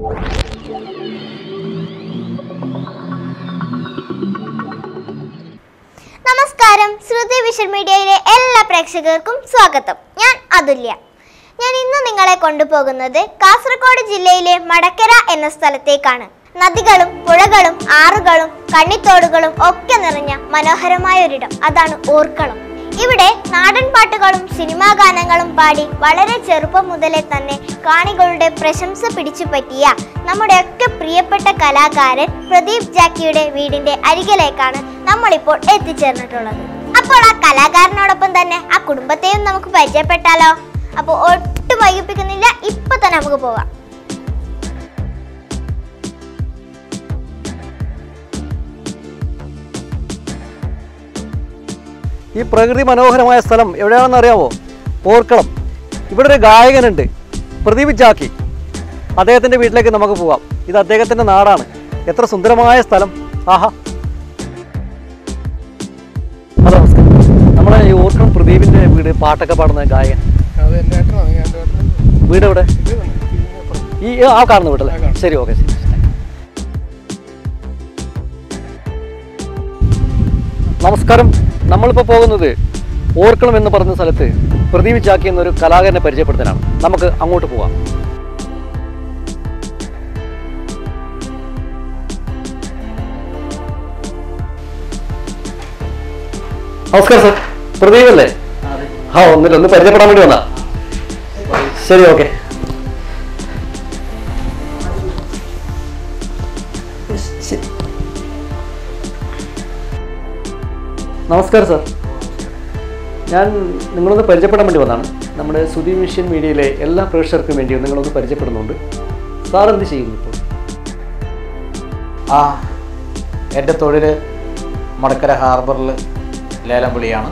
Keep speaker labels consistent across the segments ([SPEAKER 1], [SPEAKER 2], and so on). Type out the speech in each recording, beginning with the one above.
[SPEAKER 1] നമസ്കാരം ശ്രുതി വിഷൻ മീഡിയയിലെ എല്ലാ പ്രേക്ഷകർക്കും സ്വാഗതം ഞാൻ അതുല്യ ഞാൻ ഇന്ന് നിങ്ങളെ കൊണ്ടുപോകുന്നത് കാസർഗോഡ് ജില്ലയിലെ മടക്കര എന്ന സ്ഥലത്തേക്കാണ് നദികളും പുഴകളും ആറുകളും കണ്ണിത്തോടുകളും ഒക്കെ നിറഞ്ഞ മനോഹരമായ ഒരിടം അതാണ് ഓർക്കളം ഇവിടെ നാടൻ പാട്ടുകളും സിനിമാ ഗാനങ്ങളും പാടി വളരെ ചെറുപ്പം മുതലേ തന്നെ കാണികളുടെ പ്രശംസ പിടിച്ചു പറ്റിയ നമ്മുടെ ഒക്കെ പ്രിയപ്പെട്ട കലാകാരൻ പ്രദീപ് ജാക്കിയുടെ വീടിന്റെ അരികിലേക്കാണ് നമ്മളിപ്പോൾ എത്തിച്ചേർന്നിട്ടുള്ളത് അപ്പോൾ ആ കലാകാരനോടൊപ്പം തന്നെ ആ കുടുംബത്തെയും നമുക്ക് പരിചയപ്പെട്ടാലോ അപ്പോൾ ഒട്ടും വൈകിപ്പിക്കുന്നില്ല ഇപ്പൊ തന്നെ നമുക്ക് പോവാം
[SPEAKER 2] ഈ പ്രകൃതി മനോഹരമായ സ്ഥലം എവിടെയാണെന്ന് അറിയാമോ ഓർക്കളം ഇവിടെ ഒരു ഗായകനുണ്ട് പ്രദീപ് ജാക്കി അദ്ദേഹത്തിൻ്റെ വീട്ടിലേക്ക് നമുക്ക് പോകാം ഇത് അദ്ദേഹത്തിൻ്റെ നാടാണ് എത്ര സുന്ദരമായ സ്ഥലം ആഹാ ഹലോ നമസ്കാരം നമ്മളെ ഈ ഓർക്കളം പ്രദീപിൻ്റെ വീട് പാട്ടൊക്കെ പാടുന്ന ഗായകൻ
[SPEAKER 3] അത് എൻ്റെ ഏട്ടനാണ് ഞാൻ എൻ്റെ ഏട്ടനാണ്
[SPEAKER 2] വീട് എവിടെ
[SPEAKER 3] ഇത് തന്നെ ഇതിനപ്പുറം.
[SPEAKER 2] ഈ ആ കാണുന്ന വീടല്ലേ
[SPEAKER 3] ആ കാണുന്ന.
[SPEAKER 2] ശരി ഓക്കെ ശരി നമസ്കാരം നമ്മളിപ്പോൾ പോകുന്നത് ഓർക്കണം എന്ന് പറഞ്ഞ സ്ഥലത്ത് പ്രദീപ് ചാക്കി എന്നൊരു കലാകാരനെ പരിചയപ്പെടുത്താനാണ് നമുക്ക് അങ്ങോട്ട് പോവാം നമസ്കാരം സർ പ്രദീപ് അല്ലേ ആ ഒന്നില്ല ഒന്ന് പരിചയപ്പെടാൻ വേണ്ടി വന്നാ ശരി ഓക്കെ നമസ്കാരം സാർ ഞാൻ നിങ്ങളൊന്ന് പരിചയപ്പെടാൻ വേണ്ടി വന്നതാണ് നമ്മുടെ സുധി മിഷൻ മീഡിയയിലെ എല്ലാ പ്രേക്ഷകർക്കും വേണ്ടി നിങ്ങളൊന്ന് പരിചയപ്പെടുന്നുണ്ട് സാർ എന്ത് ചെയ്യുന്നു ഇപ്പോൾ
[SPEAKER 4] ആ എൻ്റെ തൊഴിൽ മടക്കര ഹാർബറിൽ ലേലം വിളിയാണ്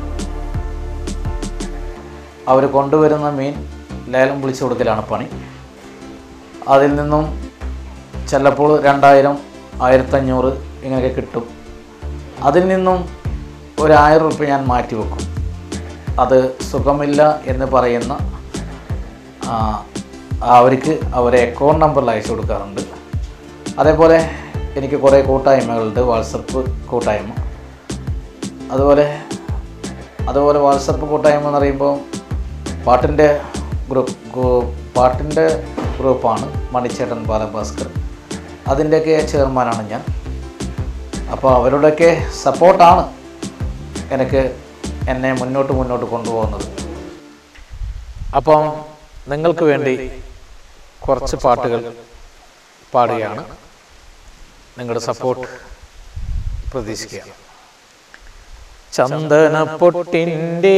[SPEAKER 4] അവർ കൊണ്ടുവരുന്ന മീൻ ലേലം വിളിച്ചു കൊടുക്കലാണ് പണി അതിൽ നിന്നും ചിലപ്പോൾ രണ്ടായിരം ആയിരത്തഞ്ഞൂറ് ഇങ്ങനെയൊക്കെ കിട്ടും അതിൽ നിന്നും ഒരു ആയിരം റുപ്യ ഞാൻ മാറ്റി വെക്കും അത് സുഖമില്ല എന്ന് പറയുന്ന ആ, അവർക്ക് അവരെ അക്കൗണ്ട് നമ്പറിൽ അയച്ചു കൊടുക്കാറുണ്ട് അതേപോലെ എനിക്ക് കുറേ കൂട്ടായ്മകളുണ്ട് വാട്സപ്പ് കൂട്ടായ്മ അതുപോലെ അതുപോലെ വാട്സപ്പ് കൂട്ടായ്മ എന്ന് പറയുമ്പോൾ പാട്ടിൻ്റെ ഗ്രൂപ്പ് ഗ്രൂ- പാട്ടിൻ്റെ ഗ്രൂപ്പാണ് മണിച്ചേട്ടൻ ബാലഭാസ്കർ അതിൻ്റെയൊക്കെ ചെയർമാനാണ് ഞാൻ അപ്പോൾ അവരുടെയൊക്കെ സപ്പോർട്ടാണ് എനിക്ക് എന്നെ മുന്നോട്ട് മുന്നോട്ട് കൊണ്ടുപോകുന്നത് അപ്പം നിങ്ങൾക്ക് വേണ്ടി കുറച്ച് പാട്ടുകൾ പാടുകയാണ് നിങ്ങളുടെ സപ്പോർട്ട് പ്രതീക്ഷിക്കുക ചന്ദന പൊട്ടിൻ്റെ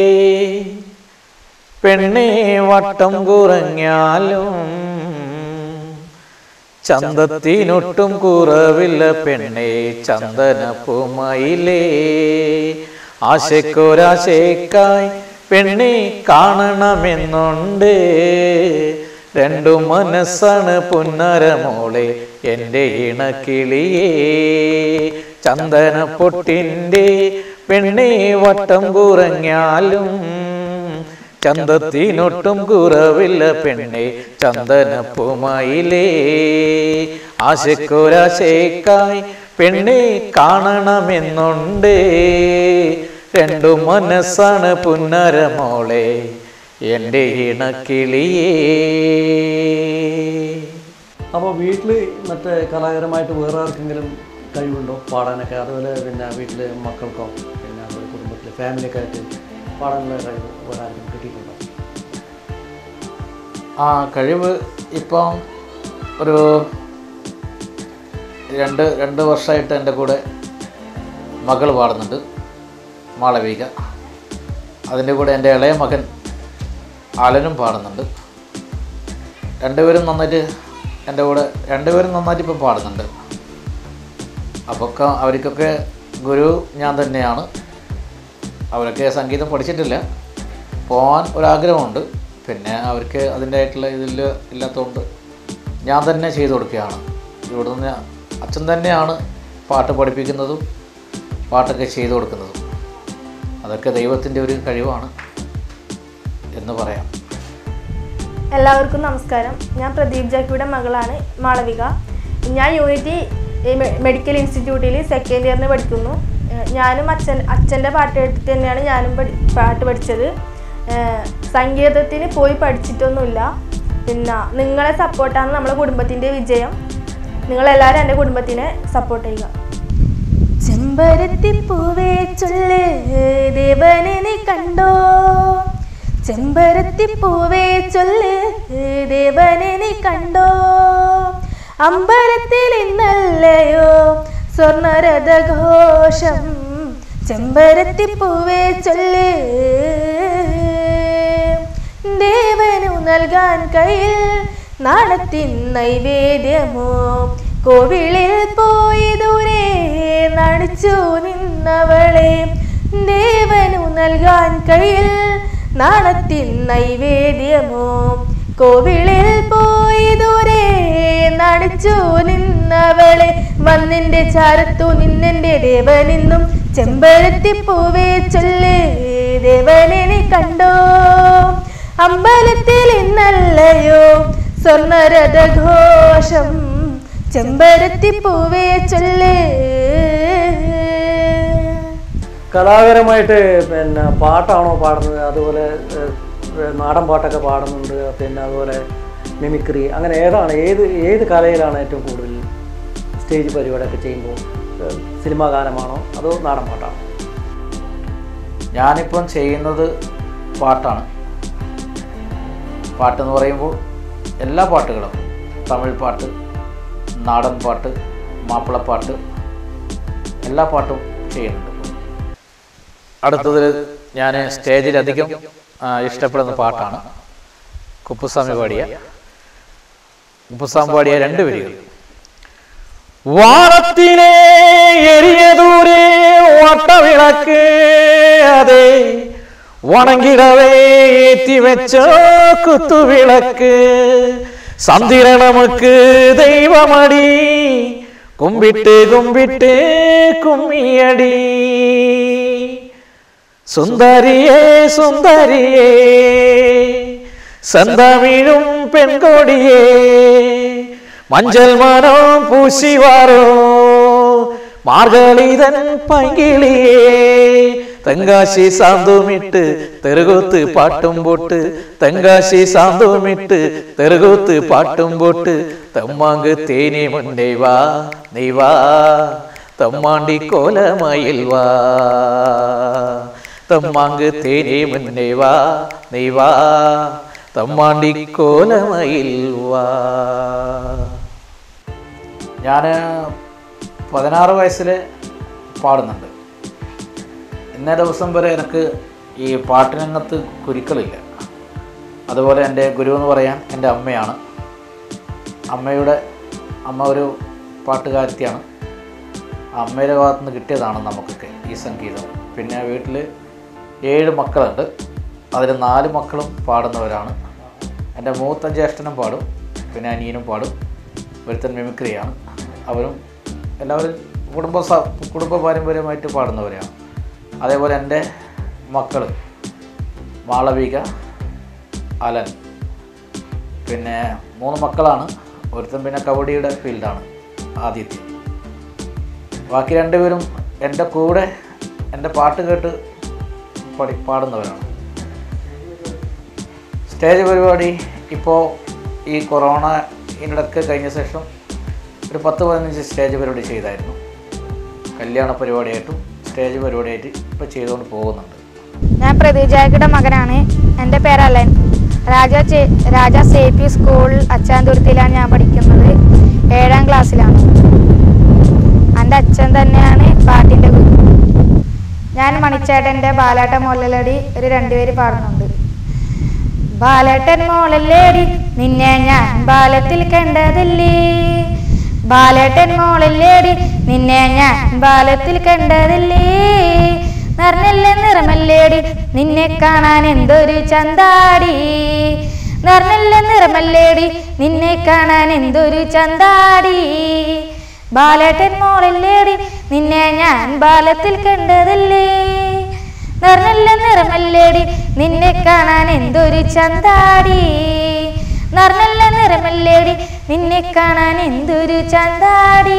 [SPEAKER 4] പെണ്ണേ വട്ടം കുറഞ്ഞാലും ചന്തത്തിനൊട്ടും കുറവില്ല പെണ്ണേ ചന്ദന പൂമയിലേ ആശയ്ക്കൊരാശയ്ക്കായി പെണ്ണെ കാണണമെന്നുണ്ട് രണ്ടു മനസ്സാണ് പുന്നരമോളെ എൻ്റെ ഇണക്കിളിയേ ചന്ദന പൊട്ടിൻ്റെ പെണ്ണെ വട്ടം കുറഞ്ഞാലും ചന്തത്തിനൊട്ടും കുറവില്ല പെണ്ണെ ചന്ദനപ്പുമയിലേ ആശയ്ക്കൊരാശയ്ക്കായി പെണ്ണെ കാണണമെന്നുണ്ട് രണ്ടു മനസ്സാണ് പുന്നരമോളെ എൻ്റെ ഇണക്കിളിയേ
[SPEAKER 2] അപ്പോൾ വീട്ടിൽ മറ്റേ കലാകാരമായിട്ട് വേറെ ആർക്കെങ്കിലും കഴിവുണ്ടോ പാടാനൊക്കെ അതുപോലെ പിന്നെ വീട്ടിൽ മക്കൾക്കോ പിന്നെ അതുപോലെ കുടുംബത്തിൽ ഫാമിലിയൊക്കെ ആയിട്ട് പാടാനുള്ള കഴിവ് വേറെ ആർക്കും കിട്ടിയിട്ടുണ്ടോ
[SPEAKER 4] ആ കഴിവ് ഇപ്പം ഒരു രണ്ട് രണ്ട് വർഷമായിട്ട് എൻ്റെ കൂടെ മകൾ പാടുന്നുണ്ട് മാളവിക അതിൻ്റെ കൂടെ എൻ്റെ ഇളയ മകൻ ആലനും പാടുന്നുണ്ട് രണ്ടുപേരും നന്നായിട്ട് എൻ്റെ കൂടെ രണ്ടുപേരും നന്നായിട്ട് ഇപ്പം പാടുന്നുണ്ട് അപ്പോൾ അവർക്കൊക്കെ ഗുരു ഞാൻ തന്നെയാണ് അവരൊക്കെ സംഗീതം പഠിച്ചിട്ടില്ല പോകാൻ ഒരാഗ്രഹമുണ്ട് പിന്നെ അവർക്ക് അതിൻ്റെതായിട്ടുള്ള ഇതിൽ ഇല്ലാത്തതുകൊണ്ട് ഞാൻ തന്നെ ചെയ്തു കൊടുക്കുകയാണ് ഇവിടുന്ന് അച്ഛൻ തന്നെയാണ് പാട്ട് പഠിപ്പിക്കുന്നതും പാട്ടൊക്കെ ചെയ്തു കൊടുക്കുന്നതും അതൊക്കെ ദൈവത്തിൻ്റെ ഒരു കഴിവാണ് എന്ന് പറയാം
[SPEAKER 5] എല്ലാവർക്കും നമസ്കാരം ഞാൻ പ്രദീപ് ജാക്കിയുടെ മകളാണ് മാളവിക ഞാൻ യൂണിറ്റി മെ- മെഡിക്കൽ ഇൻസ്റ്റിറ്റ്യൂട്ടിൽ സെക്കൻഡ് ഇയറിന് പഠിക്കുന്നു ഏഹ് ഞാനും അച്ഛൻ അച്ഛൻ്റെ പാട്ട് കേട്ടിട്ട് തന്നെയാണ് ഞാനും പഠി പാട്ട് പഠിച്ചത് ഏഹ് സംഗീതത്തിന് പോയി പഠിച്ചിട്ടൊന്നുമില്ല പിന്നെ നിങ്ങളെ സപ്പോർട്ടാണ് നമ്മുടെ കുടുംബത്തിൻ്റെ വിജയം നിങ്ങളെല്ലാവരും എൻ്റെ കുടുംബത്തിനെ സപ്പോർട്ട് ചെയ്യുക ചെമ്പരത്തിപ്പൂവേ ചൊല്ല് ദേവനെ നീ കണ്ടോ ചെമ്പരത്തിപ്പൂവേ ചൊല്ല് ദേവനെ നീ കണ്ടോ അമ്പലത്തിൽ ഇന്നല്ലയോ സ്വർണരഥഘോഷം ചെമ്പരത്തിപ്പൂവേ ചൊല്ല് ദേവനു നൽകാൻ കയ്യിൽ നാണത്തിൻ നൈവേദ്യമോ കോവിളിൽ പോയി ദൂരെ നടിച്ചു നിന്നവളെ ദേവനു നൽകാൻ കയ്യിൽ നാണത്തിൻ നൈവേദ്യമോ കോവിളിൽ പോയി ദൂരെ നടിച്ചു നിന്നവളെ മണ്ണിന്റെ ചാരത്തു നിന്നെന്റെ ദേവനിന്നും ചെമ്പരത്തിപ്പൂവേ ചൊല്ലേ ദേവനെ നീ കണ്ടോ അമ്പലത്തിൽ ഇന്നല്ലയോ സ്വർണരഥഘോഷം ചെമ്പരത്തിപ്പൂവേ ചൊല്ലേ
[SPEAKER 2] കലാകാരമായിട്ട് പിന്നെ പാട്ടാണോ പാടുന്നത് അതുപോലെ ഏഹ്, നാടൻ പാട്ടൊക്കെ പാടുന്നുണ്ട് പിന്നെ അതുപോലെ മിമിക്രി അങ്ങനെ ഏതാണ് ഏത് ഏത് കലയിലാണ് ഏറ്റവും കൂടുതൽ സ്റ്റേജ് പരിപാടിയൊക്കെ ചെയ്യുമ്പോൾ ഏഹ്, സിനിമാ ഗാനമാണോ അതോ നാടൻ പാട്ടാണോ
[SPEAKER 4] ഞാനിപ്പം ചെയ്യുന്നത് പാട്ടാണ് പാട്ടെന്ന് പറയുമ്പോൾ എല്ലാ പാട്ടുകളും തമിഴ് പാട്ട് നാടൻ പാട്ട് മാപ്പിളപ്പാട്ട് എല്ലാ പാട്ടും ചെയ്യുന്നുണ്ട് അടുത്തതിൽ ഞാൻ സ്റ്റേജിലധികം ആ, ഇഷ്ടപ്പെടുന്ന പാട്ടാണ് കുപ്പുസ്വാമി പാടിയ കുപ്പുസ്വാമി പാടിയ രണ്ട് വരികൾ വാളത്തിലെ എരിയ ദൂരെ വട്ടവിളക്ക് അതെ വണങ്ങിടവേ ഏറ്റി വെച്ച കുത്തുവിളക്ക് സന്ധിര നമുക്ക് ദൈവമടി കുമ്പിട്ട് കുമ്പിട്ട് കുമ്മിയടി സുന്ദരിയേ സുന്ദരിയേ സന്തമിഴും പെൺകൊടിയേ മഞ്ചൽ മനം പൂശിവാരോ മാർഗളിതൻ പൈകിളിയേ തെങ്കാശി സാന്തുമിട്ട് തെറുകൂത്ത് പാട്ടും പൊട്ട് തെങ്കാശി സാന്തുമിട്ട് തെറുകൂത്ത് പാട്ടും പൊട്ട് തെമ്മാങ്ക് തേനി മുന്നേ വാ നീ വാ തമ്മാണ്ടി കോലമയിൽ വാ തമ്മാങ്ക് തേനി മുന്നേ വാ നീ വാ തമ്മാണ്ടി കോലമയിൽ വാ ഞാൻ പതിനാറ് വയസ്സിൽ പാടുന്നുണ്ട് ഇന്നേ ദിവസം വരെ എനിക്ക് ഈ പാട്ടിനകത്ത് കുരുക്കളില്ല അതുപോലെ എൻ്റെ ഗുരു എന്ന് പറയാൻ എൻ്റെ അമ്മയാണ് അമ്മയുടെ അമ്മ ഒരു പാട്ടുകാരത്തിയാണ് അമ്മയുടെ ഭാഗത്തു നിന്ന് കിട്ടിയതാണ് നമുക്കൊക്കെ ഈ സംഗീതം പിന്നെ വീട്ടിൽ ഏഴ് മക്കളുണ്ട് അതിൽ നാല് മക്കളും പാടുന്നവരാണ് എൻ്റെ മൂത്ത ജ്യേഷ്ഠനും പാടും പിന്നെ അനിയനും പാടും ഒരുത്തൻ മിമിക്രിയാണ് അവരും എല്ലാവരും കുടുംബ സ- കുടുംബ പാരമ്പര്യമായിട്ട് പാടുന്നവരാണ് അതേപോലെ എൻ്റെ മക്കൾ മാളവിക അലൻ പിന്നെ മൂന്ന് മക്കളാണ് ഒരുത്തൻ പിന്നെ കബഡിയുടെ ഫീൽഡാണ് ആദ്യത്തെ ബാക്കി രണ്ടുപേരും എൻ്റെ കൂടെ എൻ്റെ പാട്ട് കേട്ട് പഠി പാടുന്നവരാണ് സ്റ്റേജ് പരിപാടി ഇപ്പോൾ ഈ കൊറോണ ഇതിനിടയ്ക്ക് കഴിഞ്ഞ ശേഷം ഒരു പത്ത് പതിനഞ്ച് സ്റ്റേജ് പരിപാടി ചെയ്തായിരുന്നു കല്യാണ പരിപാടിയായിട്ടും സ്റ്റേജ് പരിപാടിയായിട്ട് ഇപ്പോൾ ചെയ്തുകൊണ്ട് പോകുന്നുണ്ട്
[SPEAKER 6] ഞാൻ പ്രതീജായയുടെ മകനാണ് എൻ്റെ പേര് അലൻ രാജ ചെ- രാജ സി പി സ്കൂൾ അച്ചാന്തുരുത്തിയിലാണ് ഞാൻ പഠിക്കുന്നത് ഏഴാം ക്ലാസ്സിലാണ് എൻ്റെ അച്ഛൻ തന്നെയാണ് പാട്ടിൻ്റെ ഗുരു ഞാൻ മണിച്ചേട്ടൻ്റെ ബാലാട്ട മോലലടി ഒരു രണ്ടുപേര് പാടുന്നുണ്ട് ബാലേട്ടൻ മോളല്ലേടി നിന്നെ ഞാൻ ബാലത്തിൽ കണ്ടതല്ലേ ബാലേട്ടൻ മോളല്ലേടി നിന്നെ ഞാൻ ബാലത്തിൽ കണ്ടതല്ലേ നിറഞ്ഞല്ല നിറമല്ലേടി നിന്നെ കാണാൻ എന്തൊരു ചന്താടി നിറഞ്ഞല്ല നിറമല്ലേടി നിന്നെ കാണാൻ എന്തൊരു ചന്താടി ബാലേട്ടൻ മോളല്ലേടി നിന്നെ ഞാൻ ബാലത്തിൽ കണ്ടതല്ലേ നിറഞ്ഞല്ല നിറമല്ലേടി നിന്നെ കാണാൻ എന്തൊരു ചന്താടി നർനല്ല നിറമല്ലേടി നിന്നെ കാണാൻ എന്തൊരു ചന്താടി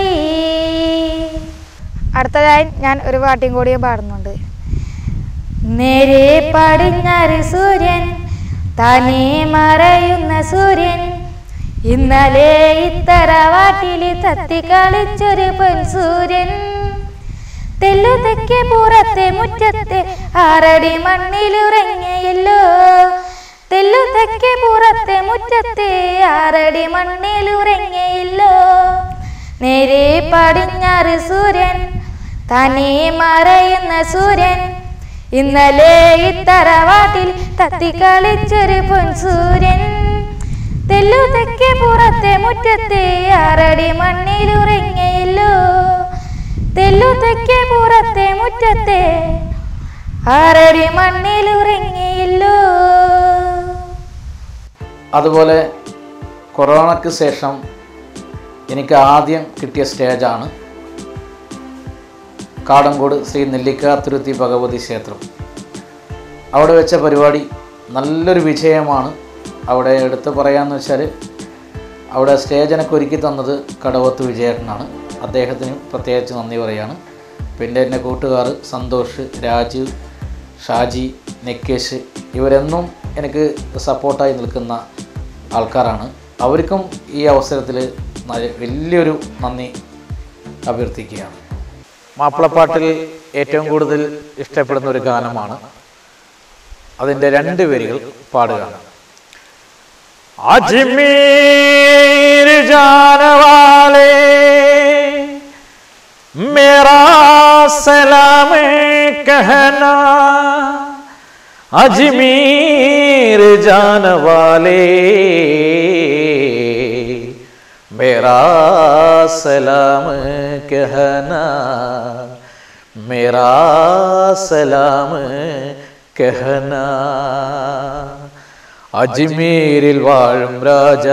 [SPEAKER 6] അടുത്തതായി ഞാൻ ഒരു പാട്ടും കൂടിയും പാടുന്നുണ്ട് നേരെ പടിഞ്ഞാറ് സൂര്യൻ തനെ മറയുന്ന സൂര്യൻ ഇന്നലെ ഇത്തറവാട്ടിൽ തത്തി കളിച്ചൊരു പൊൻസൂര്യൻ തെല്ലു തെക്കേ പുറത്തെ മുറ്റത്തെ ആറടി മണ്ണിലുറങ്ങിയല്ലോ തെല്ലു തെക്കേ പുറത്തെ മുറ്റത്തെ ആറടി മണ്ണിലുറങ്ങിയല്ലോ നേരെ പടിഞ്ഞാറ് സൂര്യൻ തനെ മറയുന്ന സൂര്യൻ ഇന്നലെ ഇത്തറവാട്ടിൽ തത്തി കളിച്ചൊരു പൊൻസൂര്യൻ തെല്ലു തെക്കേ പുറത്തെ മുറ്റത്തെ ആറടി മണ്ണിലുറങ്ങിയല്ലോ തെല്ലു തെക്കേ പുറത്തെ മുറ്റത്തെ ആറടി മണ്ണിലുറങ്ങിയല്ലോ
[SPEAKER 4] അതുപോലെ കൊറോണയ്ക്ക് ശേഷം എനിക്ക് ആദ്യം കിട്ടിയ സ്റ്റേജാണ് കാടങ്കോട് ശ്രീ നെല്ലിക്കാത്തുരുത്തി ഭഗവതി ക്ഷേത്രം അവിടെ വെച്ച പരിപാടി നല്ലൊരു വിജയമാണ് അവിടെ എടുത്ത് പറയാമെന്ന് വെച്ചാൽ അവിടെ സ്റ്റേജ് എനിക്ക് ഒരുക്കി തന്നത് കടവത്ത് വിജയേട്ടനാണ് അദ്ദേഹത്തിന് പ്രത്യേകിച്ച് നന്ദി പറയാണ് പിന്നെ എൻ്റെ കൂട്ടുകാർ സന്തോഷ് രാജീവ് ഷാജി നെക്കേഷ് ഇവരെന്നും എനിക്ക് സപ്പോർട്ടായി നിൽക്കുന്ന ആൾക്കാരാണ് അവർക്കും ഈ അവസരത്തിൽ നല്ല- വലിയൊരു നന്ദി അഭ്യർത്ഥിക്കുകയാണ് മാപ്പിളപ്പാട്ടിൽ ഏറ്റവും കൂടുതൽ ഇഷ്ടപ്പെടുന്ന ഒരു ഗാനമാണ് അതിൻ്റെ രണ്ട് വരികൾ പാടുകയാണ് अजमेर जाने वाले मेरा सलाम कहना अजमेर जाने वाले मेरा सलाम कहना मेरा सलाम कहना അജ്മീരിൽ വാഴും രാജ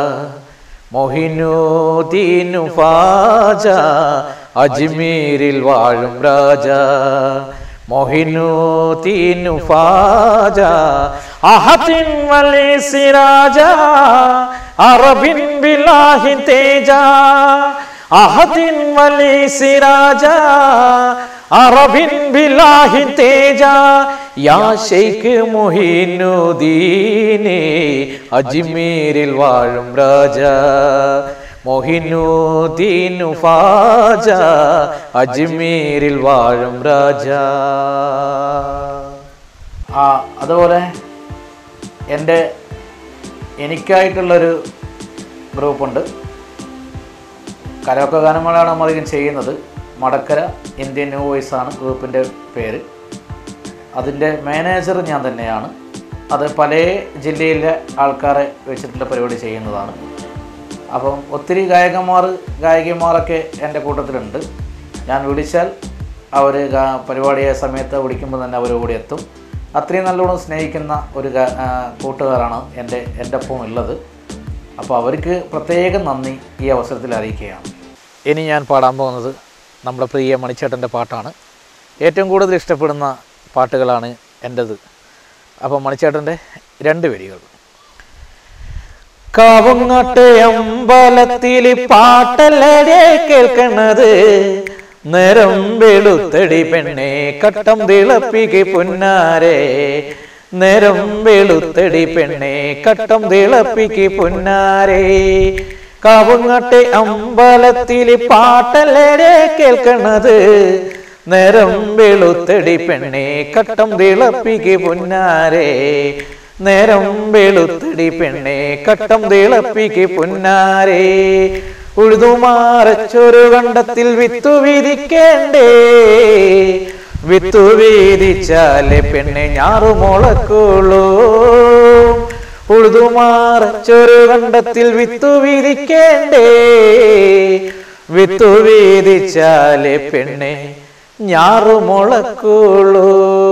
[SPEAKER 4] മൊഹിനുദ്ദീനു ഫാജ അജ്മീരിൽ വാഴും രാജ മൊഹിനുദ്ദീനു ഫാജ അഹത്തിൻ വലി സിരാജ അറബിൻ ബിലാഹി തേജ അഹത്തിൻ വലി സിരാജ അറബിൻ ബിലാഹി തേജ യാ ഷെയ്ഖ് മൊഹിനുദ്ദീനെ അജ്മീരിൽ വാഴും രാജ മൊഹിനുദ്ദീനു ഫാജ അജ്മീരിൽ വാഴും രാജ ആ അതുപോലെ എൻ്റെ എനിക്കായിട്ടുള്ളൊരു ഗ്രൂപ്പുണ്ട് കരോക്ക ഗാനങ്ങളാണ് നമ്മളധികം ചെയ്യുന്നത് മടക്കര ഇന്ത്യൻ ന്യൂ വോയിസ് ആണ് ഗ്രൂപ്പിൻ്റെ പേര് അതിൻ്റെ മാനേജർ ഞാൻ തന്നെയാണ് അത് പല ജില്ലയിലെ ആൾക്കാരെ വെച്ചിട്ടുള്ള പരിപാടി ചെയ്യുന്നതാണ് അപ്പം ഒത്തിരി ഗായകന്മാർ ഗായികമാരൊക്കെ എൻ്റെ കൂട്ടത്തിലുണ്ട് ഞാൻ വിളിച്ചാൽ അവർ പരിപാടിയെ സമയത്ത് വിളിക്കുമ്പോൾ തന്നെ അവർ കൂടി എത്തും അത്രയും നല്ലോണം സ്നേഹിക്കുന്ന ഒരു ഗാ- ആ, കൂട്ടുകാരാണ് എൻ്റെ എൻ്റെ ഒപ്പം ഉള്ളത് അപ്പോൾ അവർക്ക് പ്രത്യേകം നന്ദി ഈ അവസരത്തിൽ അറിയിക്കുകയാണ് ഇനി ഞാൻ പാടാൻ പോകുന്നത് നമ്മുടെ പ്രിയ മണിച്ചേട്ടൻ്റെ പാട്ടാണ് ഏറ്റവും കൂടുതൽ ഇഷ്ടപ്പെടുന്ന പാട്ടുകളാണ് എൻ്റെത് അപ്പം മണിച്ചേട്ടൻ്റെ രണ്ട് വരികൾ കാവുങ്ങാട്ട് അമ്പലത്തിൽ പാട്ടല്ലേ കേൾക്കണത് നിറം വെളുത്തടി പെണ്ണെ കട്ടം തിളപ്പിക്ക് പൊന്നാരെ നിറം വെളുത്തടി പെണ്ണെ കട്ടം തിളപ്പിക്ക് പൊന്നാരെ കാവുങ്ങാട്ട് അമ്പലത്തിൽ പാട്ടല്ലേ കേൾക്കണത് നിറം വെളുത്തടി പെണ്ണെ കട്ടം തിളപ്പിക്ക് പൊന്നാരെ നേരം വെളുത്തടി പെണ്ണെ കട്ടം തിളപ്പിക്ക് പൊന്നാരെ ഉഴുതുമാറച്ചൊരു കണ്ടത്തിൽ വിത്തു വിരിക്കേണ്ടേ വിത്തു വീതിച്ചാലേ പെണ്ണെ ഞാറു മുളക്കുള്ളൂ ഉഴുതുമാറച്ചൊരു കണ്ടത്തിൽ വിത്തു വിരിക്കേണ്ടേ വിത്തു വീതിച്ചാലേ പെണ്ണെ ഞാറു മുളക്കുള്ളൂ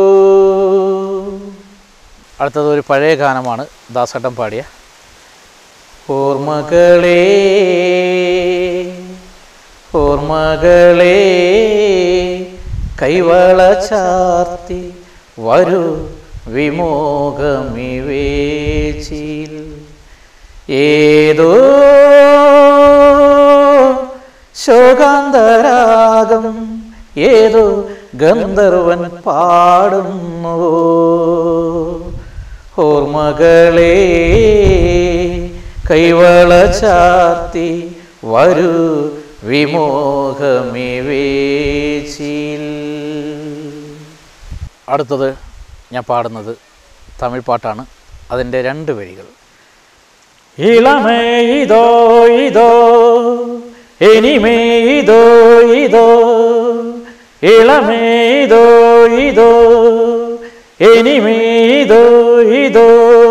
[SPEAKER 4] അടുത്തത് ഒരു പഴയ ഗാനമാണ് ദാസട്ടം പാടിയ ഓർമ്മകളേ ഓർമ്മകളേ കൈവള ചാർത്തി വരൂ വിമോഹമിവേച്ചിൽ ഏതോ ശോകാന്തരാഗം ഏതോ ഗന്ധർവൻ പാടുന്നു ഓർമ്മകളെ കൈവള ചാത്തി വരൂ വിമോഹമിവേച്ചിൽ അടുത്തത് ഞാൻ പാടുന്നത് തമിഴ് പാട്ടാണ് അതിൻ്റെ രണ്ട് വരികൾ ഇളമേ ഇതോ ഇതോ എനിമേ ഇതോ ഇതോ ഇളമേ ഇതോ ഇതോ എനിമേ ഇതോ ഇതോ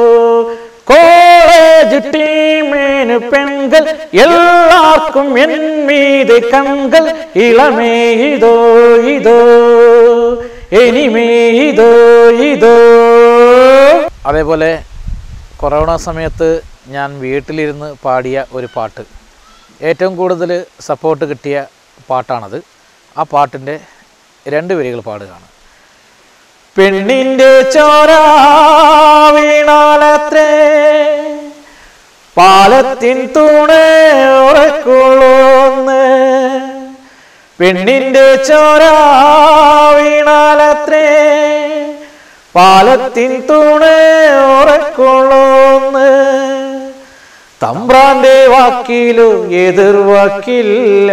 [SPEAKER 4] കോളേജ് ടീമേന് പെൺകൾ എല്ലാവർക്കും എൻ മീത് കങ്കൾ ഇളമേ ഇതോ ഇതോ എനിമേ ഇതോ ഇതോ അതേപോലെ കൊറോണ സമയത്ത് ഞാൻ വീട്ടിലിരുന്ന് പാടിയ ഒരു പാട്ട് ഏറ്റവും കൂടുതൽ സപ്പോർട്ട് കിട്ടിയ പാട്ടാണത് ആ പാട്ടിൻ്റെ രണ്ട് വരികൾ പാടുകയാണ് പെണ്ണിൻ്റെ ചോര വീണാലത്രേ പാലത്തിൻ തൂണ് ഉറക്കുള്ളൂന്ന് പെണ്ണിൻ്റെ ചോര വീണാലത്രേ പാലത്തിൻ തൂണ് ഉറക്കുള്ളൂന്ന് തമ്പ്രാന്റെ വാക്കിലും എതിർവാക്കില്ല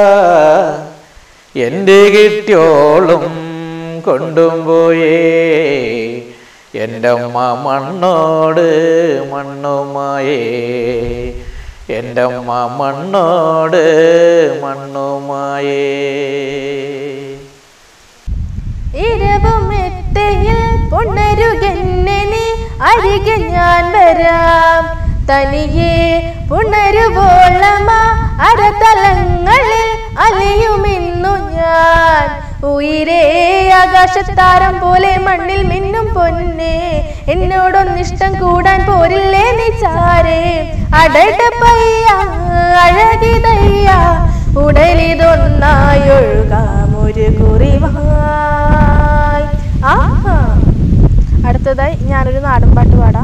[SPEAKER 4] എൻ്റെ കിട്ടിയോളും കൊണ്ടും പോയേ എൻ്റെ അമ്മ മണ്ണോട് മണ്ണുമായേ എൻ്റെ അമ്മ മണ്ണോട് മണ്ണുമായേ
[SPEAKER 5] ഇരവും എട്ടയിൽ പുണരുകെന്നെ നീ അരികെ ഞാൻ വരാം തനിയെ പുണരുവോളമ അരതലങ്ങളിൽ അലിയുമിന്നു ഞാൻ ഉയരേ ആകാശത്താരം പോലെ മണ്ണിൽ മിന്നും പൊന്നെ എന്നോടൊന്നിഷ്ടം കൂടാൻ പോരില്ലേ നീ ചാരേ അടട പയ്യ അഴകിതയ്യ ഉടലിതൊന്നായി ഒഴുകാം ഒരു കുറിവായി ആഹാ അടുത്തതായി ഞാനൊരു നാടൻ പാട്ട് പാടാം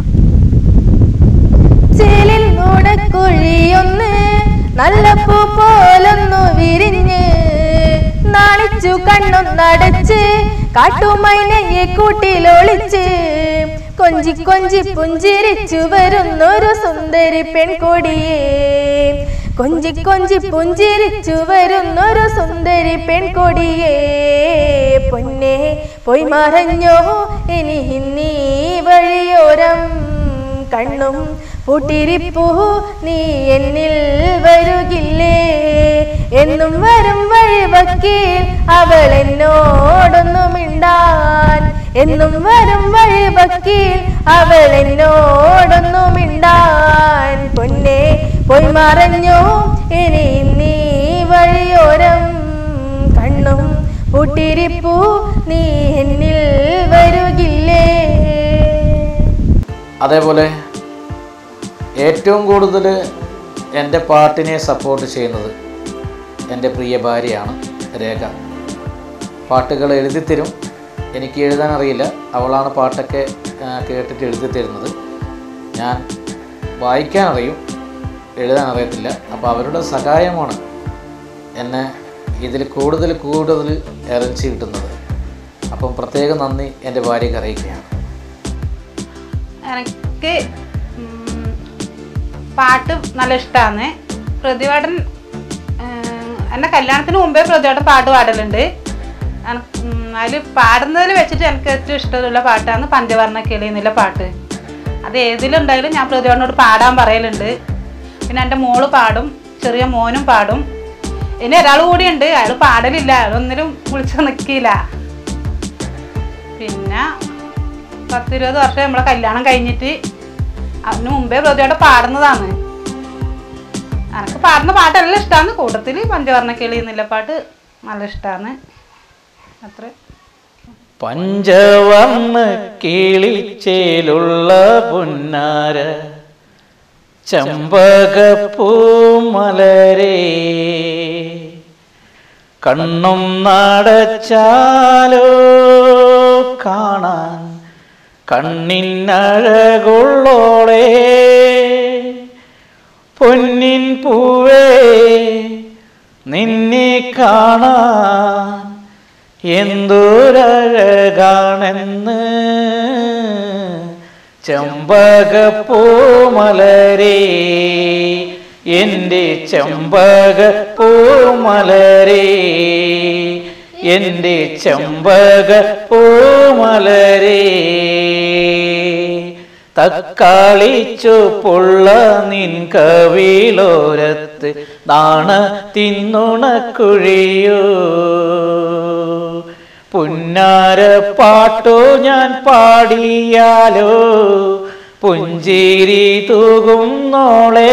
[SPEAKER 5] ചേലിൽ നുടക്കുഴിയൊന്ന് നല്ല പൂ പോലൊന്നു വിരിഞ്ഞ് നാണിച്ചു കണ്ണൊന്നടച്ച് കാട്ടുമൈനയെ കൂട്ടിലൊളിച്ച് കൊഞ്ചി കൊഞ്ചി പുഞ്ചിരിച്ചു വരുന്നൊരു സുന്ദരി പെൺകൊടിയേ കൊഞ്ചി കൊഞ്ചി പുഞ്ചിരിച്ചു വരുന്നൊരു സുന്ദരി പെൺകൊടിയേ പൊന്നെ പോയി മറഞ്ഞോ ഇനി നീ വഴിയോരം കണ്ണും പൂട്ടിരിപ്പൂ നീ എന്നിൽ വരുകില്ലേ എന്നും വരും വഴിവക്കീൽ അവൾ എന്നോടൊന്നു മിണ്ടാൻ എന്നും വരും വഴിവക്കീൽ അവൾ എന്നോടൊന്നു മിണ്ടാൻ പൊന്നെ പോയി മറഞ്ഞോ ഇനി നീ വഴിയോരം കണ്ണും പൂട്ടിരിപ്പൂ നീ എന്നിൽ വരുകില്ലേ
[SPEAKER 4] അതേപോലെ ഏറ്റവും കൂടുതൽ എൻ്റെ പാട്ടിനെ സപ്പോർട്ട് ചെയ്യുന്നത് എൻ്റെ പ്രിയ ഭാര്യയാണ് രേഖ പാട്ടുകൾ എഴുതിത്തരും എനിക്ക് എഴുതാൻ അറിയില്ല അവളാണ് പാട്ടൊക്കെ ആ, കേട്ടിട്ട് എഴുതി തരുന്നത് ഞാൻ വായിക്കാൻ അറിയും എഴുതാൻ അറിയത്തില്ല അപ്പോൾ അവരുടെ സഹായമാണ് എന്നെ ഇതിൽ കൂടുതൽ കൂടുതൽ എറച്ചി കിട്ടുന്നത് അപ്പം പ്രത്യേകം നന്ദി എൻ്റെ ഭാര്യയ്ക്ക് അറിയിക്കുകയാണ്
[SPEAKER 7] എനിക്ക് ഉം, പാട്ട് നല്ല ഇഷ്ടമാണ് പ്രതിവേടൻ എന്നെ കല്യാണത്തിന് മുമ്പേ പ്രതിവേടൻ പാട്ട് പാടലുണ്ട് അതിൽ പാടുന്നതിൽ വെച്ചിട്ട് എനിക്ക് ഏറ്റവും ഇഷ്ടമുള്ള പാട്ടാണ് പഞ്ചവർണ്ണ കിളി എന്നുള്ള പാട്ട് അത് ഏതിലുണ്ടായാലും ഞാൻ പ്രതിവേടനോട് പാടാൻ പറയലുണ്ട് പിന്നെ എൻ്റെ മോള് പാടും ചെറിയ മോനും പാടും ഇനി ഒരാൾ കൂടിയുണ്ട് അയാൾ പാടലില്ല അയാളൊന്നിലും വിളിച്ച് നിൽക്കില്ല പിന്നെ പത്തിരുപത് വർഷം നമ്മളെ കല്യാണം കഴിഞ്ഞിട്ട് അതിന് മുമ്പേ പ്രതിയോടെ പാടുന്നതാണ് എനിക്ക് പാടുന്ന പാട്ടെല്ലാം ഇഷ്ടമാണ് കൂട്ടത്തിൽ പഞ്ചവർണ്ണ കിളി എന്നുള്ള പാട്ട് നല്ല ഇഷ്ടമാണ് അത്ര
[SPEAKER 4] പഞ്ചവർണ്ണ കിളിച്ചേലുള്ള പുന്നാര ചമ്പകപ്പൂമലരേ കണ്ണും നടച്ചാലോ കാണാൻ കണ്ണിനഴകുള്ളോളേ പൊന്നിൻ പൂവേ നിന്നെ കാണാൻ എന്തൊരഴകാണെന്ന് ചെമ്പകപ്പൂമലരേ എൻ്റെ ചെമ്പകപ്പൂമലരേ എൻ്റെ ചെമ്പകപ്പൂമലരേ തക്കാളിച്ചു പൊള്ള നിൻ കവിളോരത്ത് നാണ തിന്നുണക്കുഴിയോ പുന്നാര പാട്ടോ ഞാൻ പാടിയാലോ പുഞ്ചിരി തൂകുന്നോളേ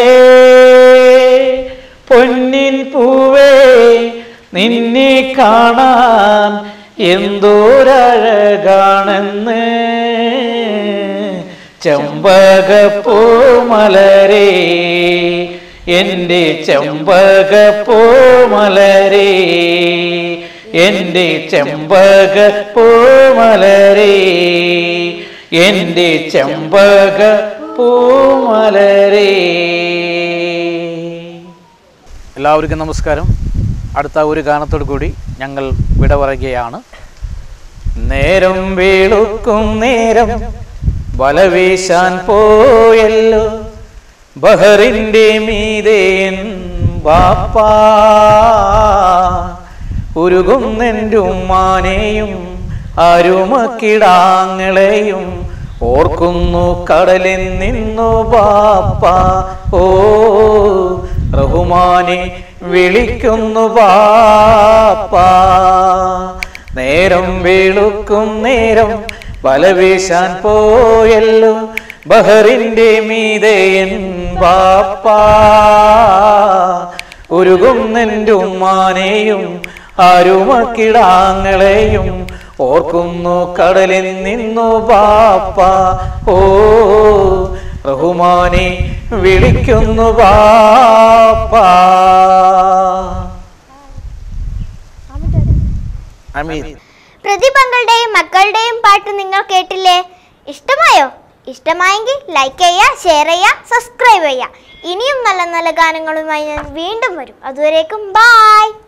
[SPEAKER 4] പൊന്നിൻ പൂവേ നിന്നെ കാണാൻ എന്തോരഴകാണെന്ന് ചെമ്പകപ്പൂമലരേ എൻ്റെ ചെമ്പകപ്പൂമലരേ എൻ്റെ ചെമ്പകപ്പൂമലരേ എൻ്റെ ചെമ്പകപ്പൂമലരേ എല്ലാവർക്കും നമസ്കാരം അടുത്ത ഒരു ഗാനത്തോടു കൂടി ഞങ്ങൾ വിട പറയുകയാണ് നേരം വീളുക്കും നേരം വലവീശാൻ പോയല്ലോ ബഹറിൻ്റെ മീതേൻ ബാപ്പാ ഉരുകുന്നെൻ്റെ ഉമ്മാനെയും അരുമക്കിടാങ്ങളെയും ഓർക്കുന്നു കടലിൽ നിന്നു ബാപ്പ ഓ റഹുമാനെ വിളിക്കുന്നു ബാപ്പ നേരം വെളുക്കും നേരം വലവീശാൻ പോയല്ലോ ബഹറിന്റെ മീതയൻ ബാപ്പ ഉരുകുന്നെൻ്റെ ഉമ്മാനെയും അരുമക്കിടാങ്ങളെയും ഓർക്കുന്നു കടലിൽ നിന്നു ബാപ്പ ഓ റഹുമാനെ വിളിക്കുന്നു ബാപ്പ അമീൻ
[SPEAKER 1] പ്രതിഭകളുടെയും മക്കളുടെയും പാട്ട് നിങ്ങൾ കേട്ടില്ലേ ഇഷ്ടമായോ ഇഷ്ടമായെങ്കിൽ ലൈക്ക് ചെയ്യുക ഷെയർ ചെയ്യുക സബ്സ്ക്രൈബ് ചെയ്യുക ഇനിയും നല്ല നല്ല ഗാനങ്ങളുമായി ഞാൻ വീണ്ടും വരും അതുവരേക്കും ബായ്